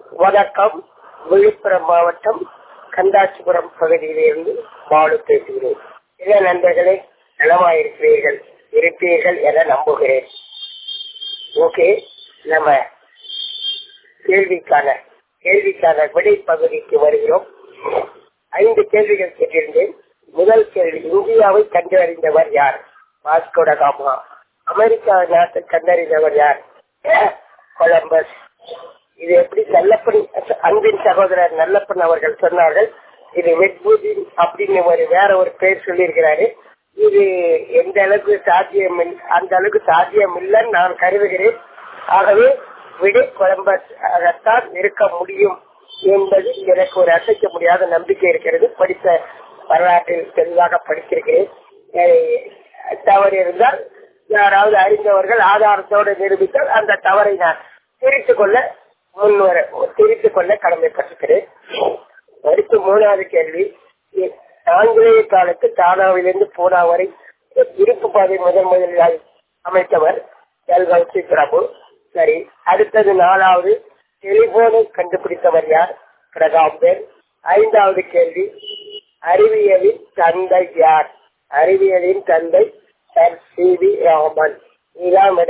வணக்கம் விழுப்புரம் மாவட்டம் கண்டாச்சிபுரம் பகுதியிலிருந்து பாலு பேசுகிறேன் இள நண்பர்களே நலமாயிருக்கிறீர்கள் இருப்பீர்கள் என நம்புகிறேன் ஓகே நம்ம கேள்விக்கான கேள்விக்கான விடை பகுதிக்கு வருகிறோம் ஐந்து கேள்விகள் கேட்டிருந்தேன் முதல் கேள்வி இந்தியாவை கண்டறிந்தவர் யார் வாஸ்கோட காமா அமெரிக்கா நாட்டை கண்டறிந்தவர் யார் கொலம்பஸ் இது எப்படி நல்லப்பன் அன்பின் சகோதரர் நல்லப்பன் அவர்கள் சொன்னார்கள் இது வெட்பூதின் அப்படின்னு ஒரு வேற ஒரு பேர் சொல்லியிருக்கிறாரு இது எந்த அளவுக்கு சாத்தியம் அந்த அளவுக்கு சாத்தியம் இல்லைன்னு நான் கருதுகிறேன் ஆகவே விடை குழம்பத்தான் இருக்க முடியும் என்பது எனக்கு ஒரு அசைக்க முடியாத நம்பிக்கை இருக்கிறது படித்த வரலாற்றில் தெளிவாக படித்திருக்கிறேன் தவறு இருந்தால் யாராவது அறிந்தவர்கள் ஆதாரத்தோடு நிரூபித்தால் அந்த தவறை நான் திரித்துக் கொள்ள முன்வர திரித்துக் கொள்ள கடமைப்பட்டிருக்கிறேன் அடுத்து மூணாவது கேள்வி ஆங்கிலேய காலத்து தானாவிலிருந்து பூனா வரை இருப்பு பாதை முதன் முதலில் அமைத்தவர் எல் வம்சி பிரபு சரி அடுத்தது நாலாவது டெலிபோனை கண்டுபிடித்தவர் யார் பிரகாம் பெல் ஐந்தாவது கேள்வி அறிவியலின் தந்தை யார் அறிவியலின் தந்தை சர் சி வி ராமன் இதெல்லாம் விட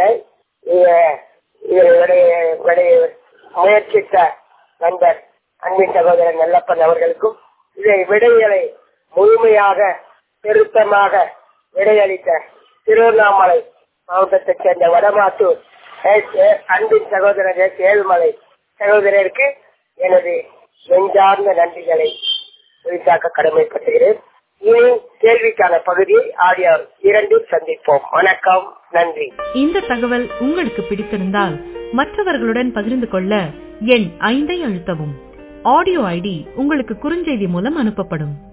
முயற்சித்த நண்பர் அன்பின் சகோதரர் நல்லப்பன் அவர்களுக்கும் இதை விடைகளை முழுமையாக திருத்தமாக விடையளித்த திருவண்ணாமலை மாவட்டத்தைச் சேர்ந்த வடமாத்தூர் அன்பின் சகோதரர் ஏழ்மலை சகோதரருக்கு எனது நெஞ்சார்ந்த நன்றிகளை குறித்தாக்க கடமைப்பட்டுகிறேன் இனி கேள்விக்கான பகுதியை ஆடியோ இரண்டில் சந்திப்போம் வணக்கம் நன்றி இந்த தகவல் உங்களுக்கு பிடித்திருந்தால் மற்றவர்களுடன் பகிர்ந்து கொள்ள எண் ஐந்தை அழுத்தவும் ஆடியோ ஐடி உங்களுக்கு குறுஞ்செய்தி மூலம் அனுப்பப்படும்